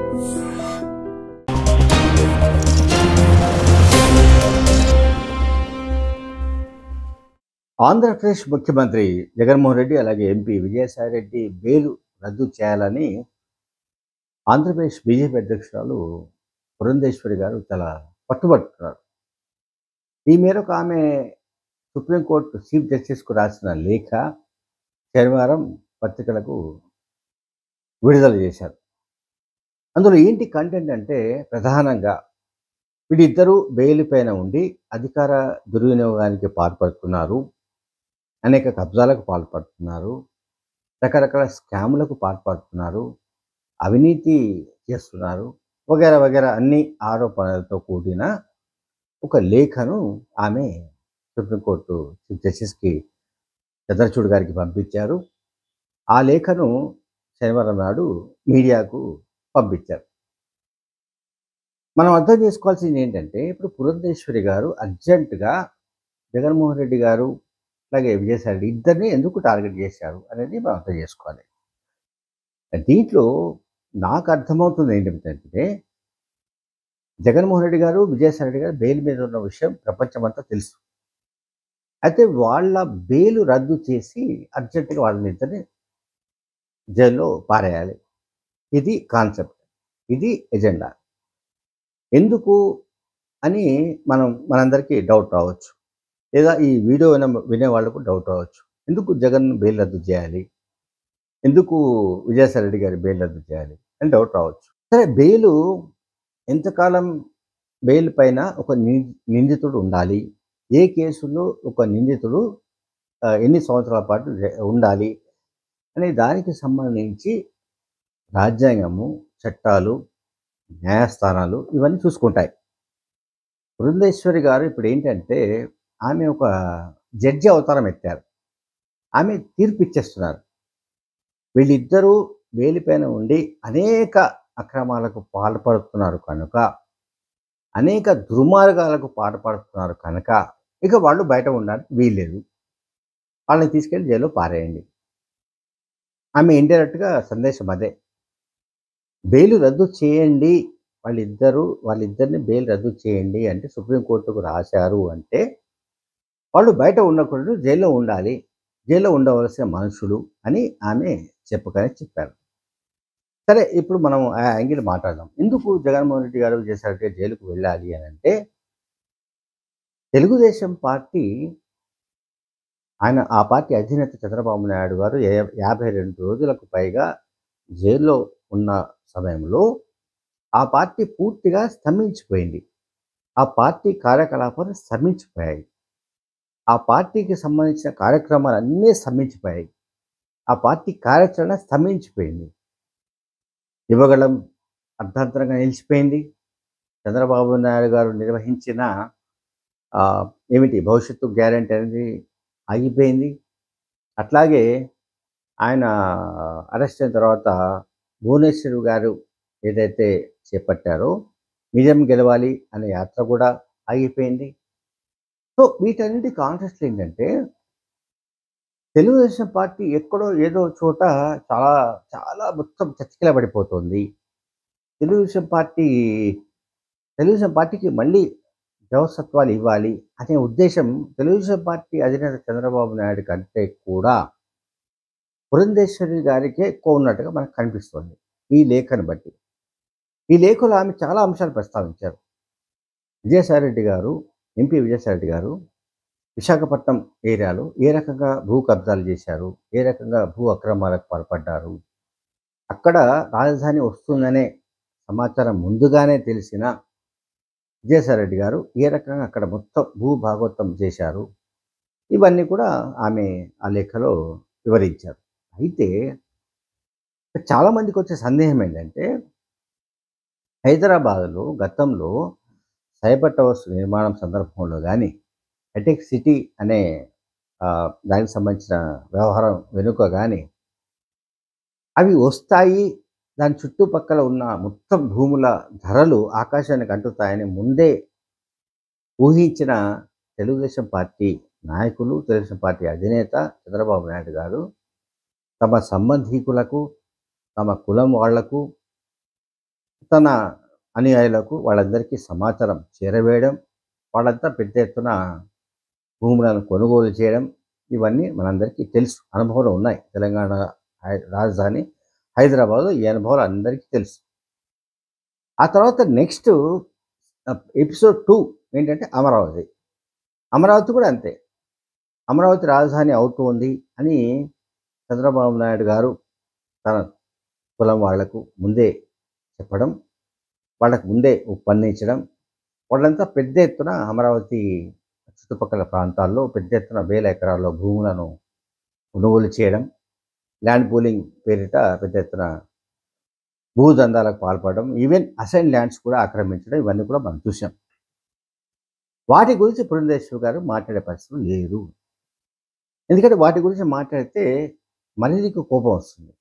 ఆంధ్రప్రదేశ్ ముఖ్యమంత్రి జగన్మోహన్ రెడ్డి అలాగే MP Vijayasai Reddy bail రద్దు చేయాలని ఆంధ్రప్రదేశ్ బీజేపీ అధ్యక్షురాలు పురంధేశ్వరి గారు చాలా పట్టుబట్టుతున్నారు ఈ మేరకు ఆమె సుప్రీంకోర్టు చీఫ్ జస్టిస్కు రాసిన లేఖ శనివారం పత్రికలకు విడుదల చేశారు అందులో ఏంటి కంటెంట్ అంటే ప్రధానంగా వీళ్ళిద్దరూ బెయిల్ పైన ఉండి అధికార దుర్వినియోగానికి పాల్పడుతున్నారు అనేక కబ్జాలకు పాల్పడుతున్నారు రకరకాల స్కాములకు పాల్పడుతున్నారు అవినీతి చేస్తున్నారు వగేరా వగేరా అన్ని ఆరోపణలతో కూడిన ఒక లేఖను ఆమె సుప్రీంకోర్టు చీఫ్ జస్టిస్కి చంద్రచూడ్ గారికి పంపించారు ఆ లేఖను శనివారం నాడు మీడియాకు పంపించారు మనం అర్థం చేసుకోవాల్సింది ఏంటంటే ఇప్పుడు పురంధేశ్వరి గారు అర్జెంటుగా జగన్మోహన్ రెడ్డి గారు అలాగే విజయసాయి రెడ్డి ఇద్దరిని ఎందుకు టార్గెట్ చేశారు అనేది మనం అర్థం చేసుకోవాలి దీంట్లో నాకు అర్థమవుతుంది ఏంటంటే జగన్మోహన్ రెడ్డి గారు విజయసాయి రెడ్డి గారు బెయిల్ మీద ఉన్న విషయం ప్రపంచమంతా తెలుసు అయితే వాళ్ళ బెయిల్ రద్దు చేసి అర్జెంటుగా వాళ్ళని ఇద్దరిని జైల్లో పారేయాలి ఇది కాన్సెప్ట్ ఇది ఎజెండా ఎందుకు అని మనం మనందరికీ డౌట్ రావచ్చు లేదా ఈ వీడియో విన వినే వాళ్ళకు డౌట్ రావచ్చు ఎందుకు జగన్ బెయిల్ రద్దు చేయాలి ఎందుకు విజయసాయి రెడ్డి గారి బెయిల్ రద్దు చేయాలి అని డౌట్ రావచ్చు సరే బెయిల్ ఎంతకాలం బెయిల్ పైన ఒక ని- నిందితుడు ఉండాలి ఏ కేసులో ఒక నిందితుడు ఆ, ఎన్ని సంవత్సరాల పాటు జ- ఉండాలి అనే దానికి సంబంధించి రాజ్యాంగము చట్టాలు న్యాయస్థానాలు ఇవన్నీ చూసుకుంటాయి బృందేశ్వరి గారు ఇప్పుడు ఏంటంటే ఆమె ఒక జడ్జి అవతారం ఎత్తారు ఆమె తీర్పు ఇచ్చేస్తున్నారు వీళ్ళిద్దరూ వేలిపైన ఉండి అనేక అక్రమాలకు పాల్పడుతున్నారు కనుక అనేక దుర్మార్గాలకు పాల్పడుతున్నారు కనుక ఇక వాళ్ళు బయట ఉండడానికి వీల్లేదు వాళ్ళని తీసుకెళ్ళి జైల్లో పారేయండి ఆమె ఇండైరెక్ట్గా సందేశం అదే బెయిల్ రద్దు చేయండి వాళ్ళిద్దరూ వాళ్ళిద్దరిని బెయిల్ రద్దు చేయండి అంటే సుప్రీంకోర్టుకు రాశారు అంటే వాళ్ళు బయట ఉండకూడదు జైల్లో ఉండాలి జైల్లో ఉండవలసిన మనుషులు అని ఆమె చెప్పకనే చెప్పారు సరే ఇప్పుడు మనం ఆ యాంగిల్ మాట్లాడదాం ఎందుకు జగన్మోహన్ రెడ్డి గారు చేశారంటే జైలుకు వెళ్ళాలి అని అంటే తెలుగుదేశం పార్టీ ఆయన ఆ పార్టీ అధినేత చంద్రబాబు నాయుడు గారు యా- యాభై రెండు రోజులకు పైగా జైల్లో ఉన్న సమయంలో ఆ పార్టీ పూర్తిగా స్తంభించిపోయింది ఆ పార్టీ కార్యకలాపాలు స్తంభించిపోయాయి ఆ పార్టీకి సంబంధించిన కార్యక్రమాలు అన్నీ స్తంభించిపోయాయి ఆ పార్టీ కార్యాచరణ స్తంభించిపోయింది యువగళం అర్ధాంతరంగా నిలిచిపోయింది చంద్రబాబు నాయుడు గారు నిర్వహించిన ఆ, ఏమిటి భవిష్యత్తు గ్యారంటీ అనేది ఆగిపోయింది అట్లాగే ఆయన అరెస్ట్ అయిన తర్వాత భువనేశ్వర్ గారు ఏదైతే చేపట్టారో నిజం గెలవాలి అనే యాత్ర కూడా ఆగిపోయింది సో వీటన్నిటి కాన్సెప్ట్ ఏంటంటే తెలుగుదేశం పార్టీ ఎక్కడో ఏదో చోట చాలా చాలా మొత్తం చతికిల పడిపోతుంది తెలుగుదేశం పార్టీ తెలుగుదేశం పార్టీకి మళ్ళీ వ్యవస్థత్వాలు ఇవ్వాలి అనే ఉద్దేశం తెలుగుదేశం పార్టీ అధినేత చంద్రబాబు నాయుడు కంటే కూడా పురంధేశ్వరి గారికే ఎక్కువ ఉన్నట్టుగా మనకు కనిపిస్తుంది ఈ లేఖను బట్టి ఈ లేఖలో ఆమె చాలా అంశాలు ప్రస్తావించారు విజయసాయిరెడ్డి గారు ఎంపీ విజయసాయిరెడ్డి గారు విశాఖపట్నం ఏరియాలో ఏ రకంగా భూ కబ్జాలు చేశారు ఏ రకంగా భూ అక్రమాలకు పాల్పడ్డారు అక్కడ రాజధాని వస్తుందనే సమాచారం ముందుగానే తెలిసిన విజయసాయిరెడ్డి గారు ఏ రకంగా అక్కడ మొత్తం భూ భాగవతం చేశారు ఇవన్నీ కూడా ఆమె ఆ లేఖలో వివరించారు అయితే చాలా మందికి వచ్చే సందేహం ఏంటంటే హైదరాబాద్లో గతంలో సైబర్ టవర్స్ నిర్మాణం సందర్భంలో కానీ హైటెక్ సిటీ అనే ఆ, దానికి సంబంధించిన వ్యవహారం వెనుక కానీ అవి వస్తాయి దాని చుట్టుపక్కల ఉన్న మొత్తం భూముల ధరలు ఆకాశానికి అంటుతాయని ముందే ఊహించిన తెలుగుదేశం పార్టీ నాయకులు తెలుగుదేశం పార్టీ అధినేత చంద్రబాబు నాయుడు గారు తమ సంబంధీకులకు తమ కులం వాళ్లకు తన అనుయాయులకు వాళ్ళందరికీ సమాచారం చేరవేయడం వాళ్ళంతా పెద్ద ఎత్తున భూములను కొనుగోలు చేయడం ఇవన్నీ మనందరికీ తెలుసు అనుభవాలు ఉన్నాయి తెలంగాణ హై- రాజధాని హైదరాబాద్లో ఈ అనుభవాలు అందరికీ తెలుసు ఆ తర్వాత నెక్స్ట్ ఎపిసోడ్ టూ ఏంటంటే అమరావతి అమరావతి కూడా అంతే అమరావతి రాజధాని అవుతుంది అని చంద్రబాబు నాయుడు గారు తన కులం వాళ్లకు ముందే చెప్పడం వాళ్ళకు ముందే ఒప్పందించడం వాళ్ళంతా పెద్ద ఎత్తున అమరావతి చుట్టుపక్కల ప్రాంతాల్లో పెద్ద ఎత్తున వేల ఎకరాల్లో భూములను కొనుగోలు చేయడం ల్యాండ్ పూలింగ్ పేరిట పెద్ద ఎత్తున భూదందాలకు పాల్పడడం ఈవెన్ అసైన్ ల్యాండ్స్ కూడా ఆక్రమించడం ఇవన్నీ కూడా మనం చూసాం వాటి గురించి పురంధేశ్వర్ గారు మాట్లాడే పరిస్థితులు లేరు ఎందుకంటే వాటి గురించి మాట్లాడితే మరిదికి కోపం వస్తుంది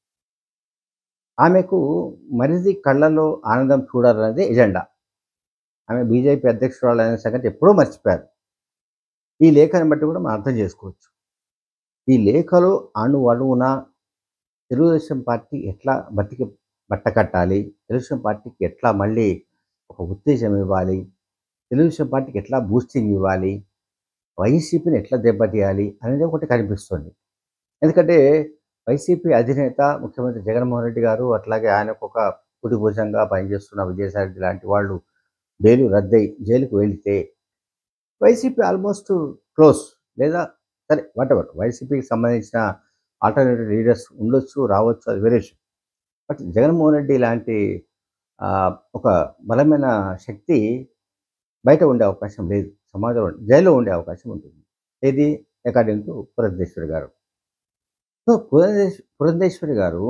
ఆమెకు మరిది కళ్ళలో ఆనందం చూడాలనేది ఎజెండా ఆమె బీజేపీ అధ్యక్షురాలు అనే సంగతి ఎప్పుడూ మర్చిపోయారు ఈ లేఖని బట్టి కూడా మనం అర్థం చేసుకోవచ్చు ఈ లేఖలో అణు అణువున తెలుగుదేశం పార్టీ ఎట్లా బతికి బట్టకట్టాలి తెలుగుదేశం పార్టీకి ఎట్లా మళ్ళీ ఒక ఉత్తేజం ఇవ్వాలి తెలుగుదేశం పార్టీకి ఎట్లా బూస్టింగ్ ఇవ్వాలి వైసీపీని ఎట్లా దెబ్బతీయాలి అనేది ఒకటి కనిపిస్తుంది ఎందుకంటే వైసీపీ అధినేత ముఖ్యమంత్రి జగన్మోహన్ రెడ్డి గారు అట్లాగే ఆయనకు ఒక కుడి భుజంగా పనిచేస్తున్న విజయసాయి రెడ్డి లాంటి వాళ్ళు బెయిలు రద్దయి జైలుకు వెళితే వైసీపీ ఆల్మోస్ట్ క్లోజ్ లేదా సరే వాట్ ఎవర్ వైసీపీకి సంబంధించిన ఆల్టర్నేటివ్ లీడర్స్ ఉండొచ్చు రావచ్చు అది వేరే విషయం బట్ జగన్మోహన్ రెడ్డి లాంటి ఆ, ఒక బలమైన శక్తి బయట ఉండే అవకాశం లేదు సమాజంలో జైల్లో ఉండే అవకాశం ఉంటుంది ఇది అకార్డింగ్ టు పురంధేశ్వరి గారు సో పురంధేశ్ పురంధేశ్వరి గారు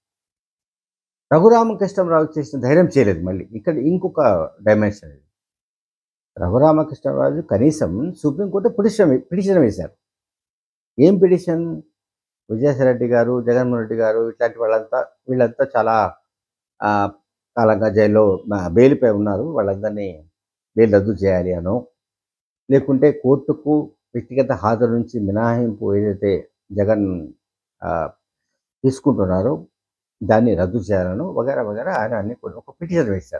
రఘురామకృష్ణరావు చేసిన ధైర్యం చేయలేదు మళ్ళీ ఇక్కడ ఇంకొక డైమెన్షన్ ఇది రఘురామకృష్ణరాజు కనీసం సుప్రీంకోర్టు పిటిషన్ పిటిషన్ వేశారు ఏం పిటిషన్ విజయసాయి రెడ్డి గారు జగన్మోహన్ రెడ్డి గారు ఇట్లాంటి వాళ్ళంతా వీళ్ళంతా చాలా ఆ, కాలంగా జైల్లో ఆ, బెయిల్పై ఉన్నారు వాళ్ళందరినీ బెయిల్ రద్దు చేయాలి అనో లేకుంటే కోర్టుకు వ్యక్తిగత హాజరు నుంచి మినహాయింపు ఏదైతే జగన్ ఆ, తీసుకుంటున్నారో దాన్ని రద్దు చేయాలను వగేరా వగేరా ఆయన అన్ని కొన్ని ఒక పిటిషన్ వేశారు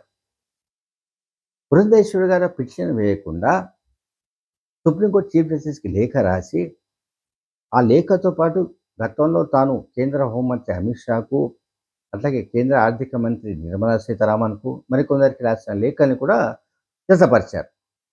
పురంధేశ్వరి గారు పిటిషన్ వేయకుండా సుప్రీంకోర్టు చీఫ్ జస్టిస్కి లేఖ రాసి ఆ లేఖతో పాటు గతంలో తాను కేంద్ర హోంమంత్రి అమిత్ షాకు అట్లాగే కేంద్ర ఆర్థిక మంత్రి నిర్మలా సీతారామన్కు మరికొందరికి రాసిన లేఖని కూడా జతపరిచారు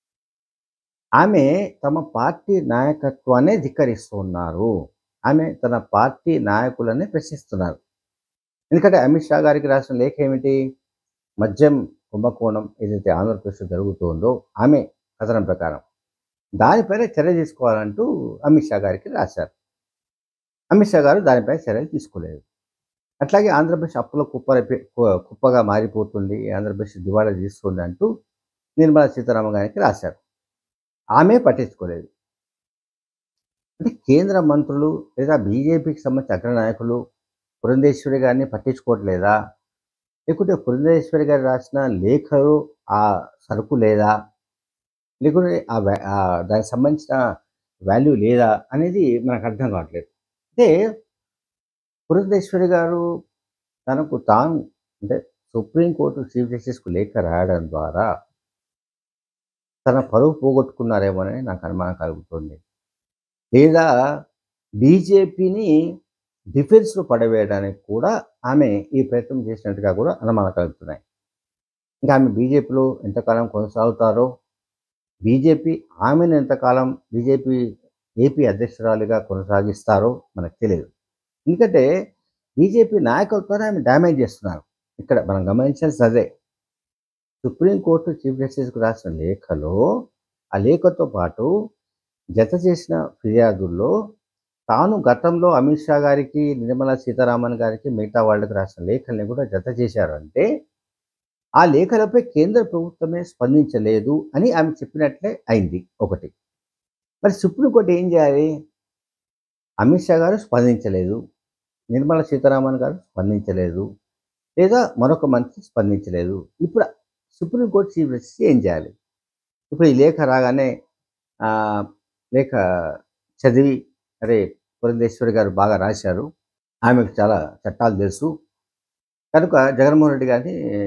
ఆమె తమ పార్టీ నాయకత్వాన్ని ధిక్కరిస్తున్నారు ఆమె తన పార్టీ నాయకులని ప్రశ్నిస్తున్నారు ఎందుకంటే అమిత్ షా గారికి రాసిన లేఖ ఏమిటి మద్యం కుంభకోణం ఏదైతే ఆంధ్రప్రదేశ్లో జరుగుతుందో ఆమె కథనం ప్రకారం దానిపైన చర్య తీసుకోవాలంటూ అమిత్ షా గారికి రాశారు అమిత్ షా గారు దానిపై చర్యలు తీసుకోలేదు అట్లాగే ఆంధ్రప్రదేశ్ అప్పుల కుప్ప కుప్పగా మారిపోతుంది ఆంధ్రప్రదేశ్ దివాళా తీస్తుంది అంటూ నిర్మలా సీతారామన్ గారికి రాశారు ఆమె పట్టించుకోలేదు అంటే కేంద్ర మంత్రులు లేదా బీజేపీకి సంబంధించిన అగ్రనాయకులు పురంధేశ్వరి గారిని పట్టించుకోవట్లేదా లేకుంటే పురంధేశ్వరి గారు రాసిన లేఖలు ఆ సరుకు లేదా లేకుంటే ఆ వ్యా- ఆ దానికి సంబంధించిన వాల్యూ లేదా అనేది మనకు అర్థం కావట్లేదు అంటే పురంధేశ్వరి గారు తనకు తాను అంటే సుప్రీంకోర్టు చీఫ్ జస్టిస్కు లేఖ రాయడం ద్వారా తన పరువు పోగొట్టుకున్నారేమోనని నాకు అనుమానం కలుగుతుంది లేదా బీజేపీని డిఫెన్స్లో పడవేయడానికి కూడా ఆమె ఈ ప్రయత్నం చేసినట్టుగా కూడా అనుమానం కలుగుతున్నాయి ఇంకా ఆమె బీజేపీలో ఎంతకాలం కొనసాగుతారో బీజేపీ ఆమెను ఎంతకాలం బీజేపీ ఏపీ అధ్యక్షురాలిగా కొనసాగిస్తారో మనకు తెలియదు ఎందుకంటే బీజేపీ నాయకత్వాన్ని ఆమె డ్యామేజ్ చేస్తున్నారు ఇక్కడ మనం గమనించాల్సి అదే సుప్రీంకోర్టు చీఫ్ జస్టిస్కు రాసిన లేఖలో ఆ లేఖతో పాటు జత చేసిన ఫిర్యాదుల్లో తాను గతంలో అమిత్ షా గారికి నిర్మలా సీతారామన్ గారికి మిగతా వాళ్ళకి రాసిన లేఖల్ని కూడా జత చేశారు అంటే ఆ లేఖలపై కేంద్ర ప్రభుత్వమే స్పందించలేదు అని ఆమె చెప్పినట్లే అయింది ఒకటి మరి సుప్రీంకోర్టు ఏం చేయాలి అమిత్ షా గారు స్పందించలేదు నిర్మలా సీతారామన్ గారు స్పందించలేదు లేదా మరొక మంత్రి స్పందించలేదు ఇప్పుడు సుప్రీంకోర్టు చీఫ్ జస్టిస్ ఏం చేయాలి ఇప్పుడు ఈ లేఖ రాగానే ఆ, లేఖ చదివి అరే పురంధేశ్వరి గారు బాగా రాశారు ఆమెకు చాలా చట్టాలు తెలుసు కనుక జగన్మోహన్ రెడ్డి గారిని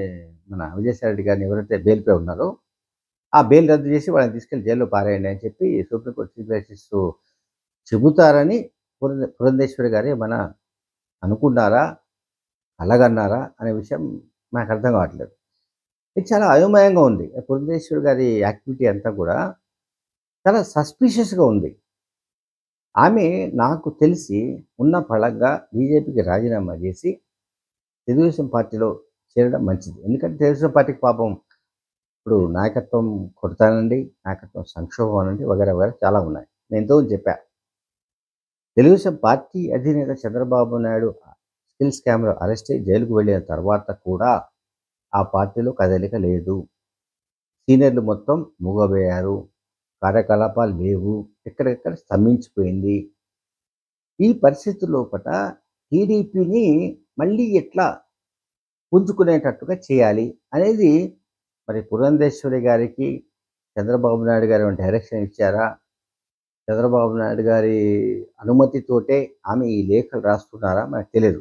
మన విజయసాయి రెడ్డి గారిని ఎవరైతే బెయిల్పై ఉన్నారో ఆ బెయిల్ రద్దు చేసి వాళ్ళని తీసుకెళ్లి జైల్లో పారేయండి అని చెప్పి సుప్రీంకోర్టు చీఫ్ జస్టిస్ చెబుతారని పురంధ పురంధేశ్వరి గారు ఏమైనా అనుకున్నారా అలాగన్నారా అనే విషయం నాకు అర్థం కావట్లేదు ఇది చాలా అయోమయంగా ఉంది పురంధేశ్వరి గారి యాక్టివిటీ అంతా కూడా చాలా సస్పీషియస్గా ఉంది ఆమె నాకు తెలిసి ఉన్న ఫలంగా బీజేపీకి రాజీనామా చేసి తెలుగుదేశం పార్టీలో చేరడం మంచిది ఎందుకంటే తెలుగుదేశం పార్టీకి పాపం ఇప్పుడు నాయకత్వం కొడతానండి నాయకత్వం సంక్షోభం అనండి వగేరా వగేరా చాలా ఉన్నాయి నేను ఎంతో చెప్పా తెలుగుదేశం పార్టీ అధినేత చంద్రబాబు నాయుడు స్కిల్ స్కామ్లో అరెస్ట్ అయ్యి జైలుకు వెళ్ళిన తర్వాత కూడా ఆ పార్టీలో కదలిక లేదు సీనియర్లు మొత్తం మూగబోయారు కార్యకలాపాలు లేవు ఎక్కడెక్కడ స్తంభించిపోయింది ఈ పరిస్థితి లోపల టీడీపీని మళ్ళీ ఎట్లా పుంజుకునేటట్టుగా చేయాలి అనేది మరి పురంధేశ్వరి గారికి చంద్రబాబు నాయుడు గారు డైరెక్షన్ ఇచ్చారా చంద్రబాబు నాయుడు గారి అనుమతితోటే ఆమె ఈ లేఖలు రాస్తున్నారా మనకు తెలియదు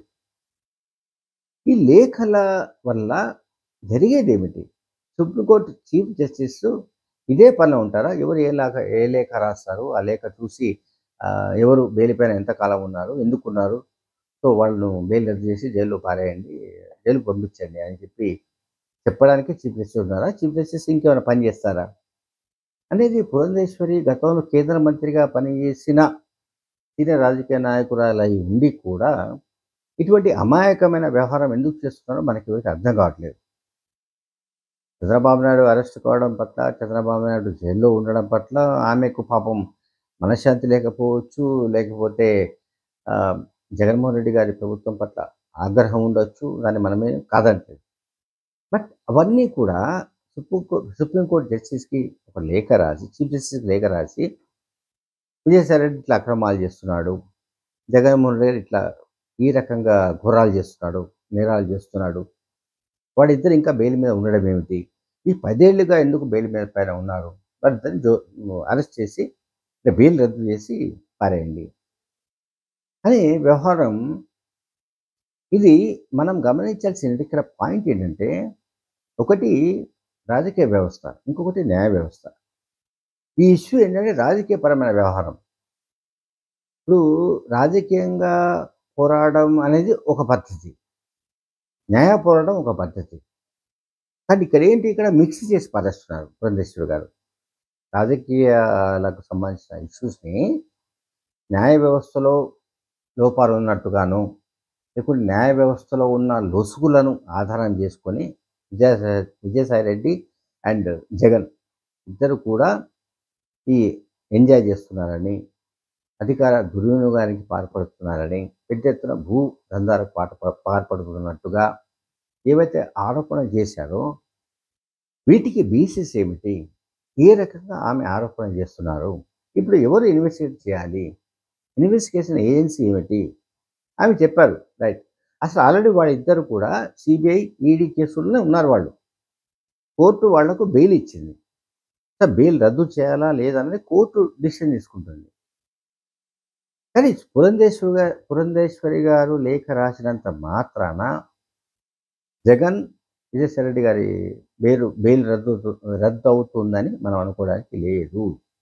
ఈ లేఖల వల్ల జరిగేది ఏమిటి సుప్రీంకోర్టు చీఫ్ జస్టిస్ ఇదే పనిలో ఉంటారా ఎవరు ఏ లేఖ ఏ లేఖ రాస్తారు ఆ లేఖ చూసి ఆ, ఎవరు బెయిల్ పైన ఎంతకాలం ఉన్నారు ఎందుకు ఉన్నారు సో వాళ్ళను బెయిల్ రద్దు చేసి జైల్లో పారేయండి జైలు పంపించండి అని చెప్పి చెప్పడానికి చీఫ్ జస్టిస్ ఉన్నారా చీఫ్ జస్టిస్ ఇంకేమైనా పని చేస్తారా అనేది పురంధేశ్వరి గతంలో కేంద్ర మంత్రిగా పనిచేసిన సీనియర్ రాజకీయ నాయకురాలు అయి ఉండి కూడా ఇటువంటి అమాయకమైన వ్యవహారం ఎందుకు చేస్తున్నారో మనకి ఎవరికి అర్థం కావట్లేదు చంద్రబాబు నాయుడు అరెస్ట్ కావడం పట్ల చంద్రబాబు నాయుడు జైల్లో ఉండడం పట్ల ఆమెకు పాపం మనశ్శాంతి లేకపోవచ్చు లేకపోతే ఆ, జగన్మోహన్ రెడ్డి గారి ప్రభుత్వం పట్ల ఆగ్రహం ఉండొచ్చు దాన్ని మనమే కాదంటలేదు బట్ అవన్నీ కూడా సుప్రీంకోర్టు సుప్రీంకోర్టు జస్టిస్కి ఒక లేఖ రాసి చీఫ్ జస్టిస్కి లేఖ రాసి విజయసాయి రెడ్డి ఇట్లా అక్రమాలు చేస్తున్నాడు జగన్మోహన్ రెడ్డి ఇట్లా ఈ రకంగా ఘోరాలు చేస్తున్నాడు నేరాలు చేస్తున్నాడు వాడిద్దరు ఇంకా బెయిల్ మీద ఉండడం ఏమిటి ఈ పదేళ్లుగా ఎందుకు బెయిల్ మీద పైన ఉన్నారు వారిద్దరిని జో అరెస్ట్ చేసి బెయిల్ రద్దు చేసి పారేయండి అని వ్యవహారం ఇది మనం గమనించాల్సిన ఇక్కడ పాయింట్ ఏంటంటే ఒకటి రాజకీయ వ్యవస్థ ఇంకొకటి న్యాయ వ్యవస్థ ఈ ఇష్యూ ఏంటంటే రాజకీయపరమైన వ్యవహారం ఇప్పుడు రాజకీయంగా పోరాడడం అనేది ఒక పద్ధతి న్యాయ పోరాటం ఒక పద్ధతి కానీ ఇక్కడ ఏంటి ఇక్కడ మిక్స్ చేసి పారేస్తున్నారు పురంధేశ్వరి గారు రాజకీయాలకు సంబంధించిన ఇష్యూస్ని న్యాయ వ్యవస్థలో లోపాలు ఉన్నట్టుగాను లేకుంటే న్యాయ వ్యవస్థలో ఉన్న లొసుగులను ఆధారం చేసుకొని విజయ విజయసాయి రెడ్డి అండ్ జగన్ ఇద్దరు కూడా ఈ ఎంజాయ్ చేస్తున్నారని అధికార దుర్వినియోగానికి పాల్పడుతున్నారని పెద్ద ఎత్తున భూ దందాలకు పాట పాల్పడుతున్నట్టుగా ఏవైతే ఆరోపణ చేశారో వీటికి బీసీస్ ఏమిటి ఏ రకంగా ఆమె ఆరోపణ చేస్తున్నారు ఇప్పుడు ఎవరు ఇన్వెస్టిగేట్ చేయాలి ఇన్వెస్టిగేషన్ ఏజెన్సీ ఏమిటి ఆమె చెప్పారు రైట్ అసలు ఆల్రెడీ వాళ్ళిద్దరు కూడా సిబిఐ ఈడీ కేసుల్లోనే ఉన్నారు వాళ్ళు కోర్టు వాళ్లకు బెయిల్ ఇచ్చింది సో బెయిల్ రద్దు చేయాలా లేదనేది కోర్టు డిసిషన్ తీసుకుంటుంది కానీ పురంధేశ్వరి గారు పురంధేశ్వరి గారు లేఖ రాసినంత మాత్రాన జగన్ విజయసాయి రెడ్డి గారి బెయిల్ బెయిల్ రద్దు రద్దు అవుతుందని మనం అనుకోవడానికి లేదు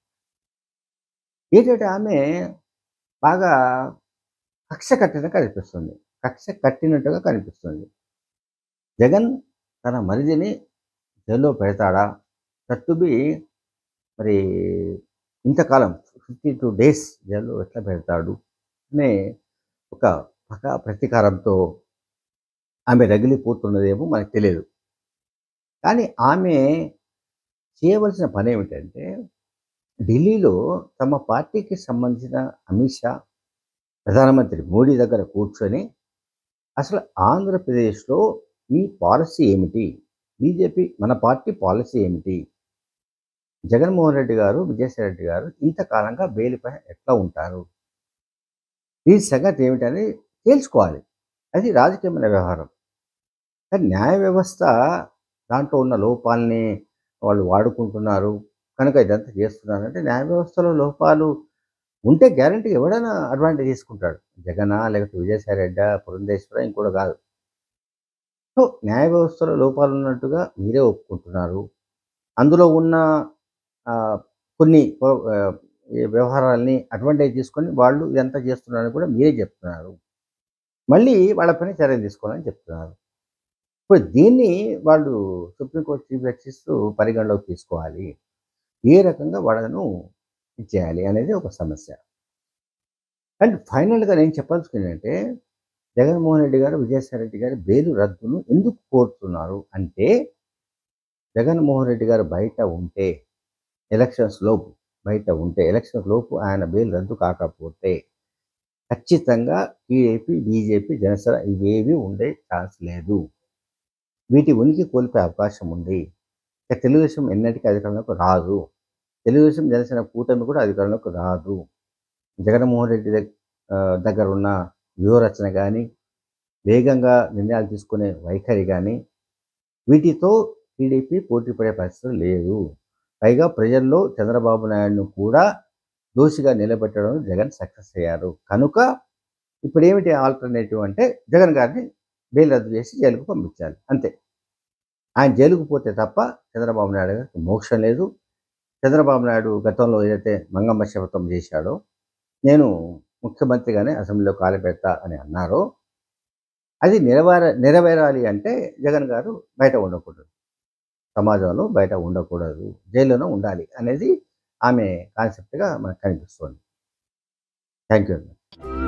ఏంటంటే ఆమె బాగా కక్ష కట్టినట్టు కనిపిస్తుంది కక్ష కట్టినట్టుగా కనిపిస్తుంది జగన్ తన మరిదిని జైల్లో పెడతాడా తట్టుబి మరి ఇంతకాలం ఫిఫ్టీ టూ డేస్ జైల్లో ఎట్లా పెడతాడు అనే ఒక పక ప్రతీకారంతో ఆమె రగిలిపోతున్నదేమో మనకు తెలియదు కానీ ఆమె చేయవలసిన పని ఏమిటంటే ఢిల్లీలో తమ పార్టీకి సంబంధించిన అమిత్ షా ప్రధానమంత్రి మోడీ దగ్గర కూర్చొని అసలు ఆంధ్రప్రదేశ్లో ఈ పాలసీ ఏమిటి బీజేపీ మన పార్టీ పాలసీ ఏమిటి జగన్మోహన్ రెడ్డి గారు విజయసాయి రెడ్డి గారు ఇంతకాలంగా బెయిల్పై ఎట్లా ఉంటారు ఈ సంగతి ఏమిటని తేల్చుకోవాలి అది రాజకీయమైన వ్యవహారం కానీ న్యాయ వ్యవస్థ దాంట్లో ఉన్న లోపాలని వాళ్ళు వాడుకుంటున్నారు కనుక ఇదంతా చేస్తున్నారు అంటే న్యాయ వ్యవస్థలో లోపాలు ఉంటే గ్యారంటీ ఎవడైనా అడ్వాంటేజ్ తీసుకుంటాడు జగనా లేకపోతే విజయసాయి రెడ్డా పురంధేశ్వర ఇంకోటి కాదు సో న్యాయ వ్యవస్థలో లోపాలు ఉన్నట్టుగా మీరే ఒప్పుకుంటున్నారు అందులో ఉన్న ఆ, కొన్ని పో- ఆ, ఈ వ్యవహారాల్ని అడ్వాంటేజ్ తీసుకొని వాళ్ళు ఇదంతా చేస్తున్నారని కూడా మీరే చెప్తున్నారు మళ్ళీ వాళ్ళ పైన చర్యలు తీసుకోవాలని చెప్తున్నారు ఇప్పుడు దీన్ని వాళ్ళు సుప్రీంకోర్టు చీఫ్ జస్టిస్ పరిగణలోకి తీసుకోవాలి ఏ రకంగా వాళ్ళను ఇచ్చేయాలి అనేది ఒక సమస్య అండ్ ఫైనల్గా నేను చెప్పాల్సుకుని అంటే జగన్మోహన్ రెడ్డి గారు విజయసాయి రెడ్డి గారు బెయిల్ రద్దును ఎందుకు కోరుతున్నారు అంటే జగన్మోహన్ రెడ్డి గారు బయట ఉంటే ఎలక్షన్స్ లోపు బయట ఉంటే ఎలక్షన్స్ లోపు ఆయన బెయిల్ రద్దు కాకపోతే ఖచ్చితంగా టీడీపీ బీజేపీ జనసేన ఇవేవి ఉండే ఛాన్స్ లేదు వీటి ఉనికి కోల్పోయే అవకాశం ఉంది ఇక తెలుగుదేశం ఎన్నటికీ అధికారంలోకి రాదు తెలుగుదేశం జనసేన కూటమి కూడా అధికారంలోకి రాదు జగన్మోహన్ రెడ్డి దగ్- ఆ, దగ్గర ఉన్న వ్యూహరచన కానీ వేగంగా నిర్ణయాలు తీసుకునే వైఖరి కానీ వీటితో టీడీపీ పోటీ పడే పరిస్థితి లేదు పైగా ప్రజల్లో చంద్రబాబు నాయుడును కూడా దోషిగా నిలబెట్టడం జగన్ సక్సెస్ అయ్యారు కనుక ఇప్పుడు ఏమిటి ఆల్టర్నేటివ్ అంటే జగన్ గారిని బెయిల్ రద్దు చేసి జైలుకు పంపించాలి అంతే ఆయన జైలుకు పోతే తప్ప చంద్రబాబు నాయుడు గారికి మోక్షం లేదు చంద్రబాబు నాయుడు గతంలో ఏదైతే మంగమ్మ శపథం చేశాడో నేను ముఖ్యమంత్రిగానే అసెంబ్లీలో కాలు పెడతా అని అన్నారో అది నెరవేర నెరవేరాలి అంటే జగన్ గారు బయట ఉండకూడదు సమాజంలో బయట ఉండకూడదు జైల్లోనే ఉండాలి అనేది ఆమె కాన్సెప్ట్గా మనకు కనిపిస్తుంది థ్యాంక్ యూ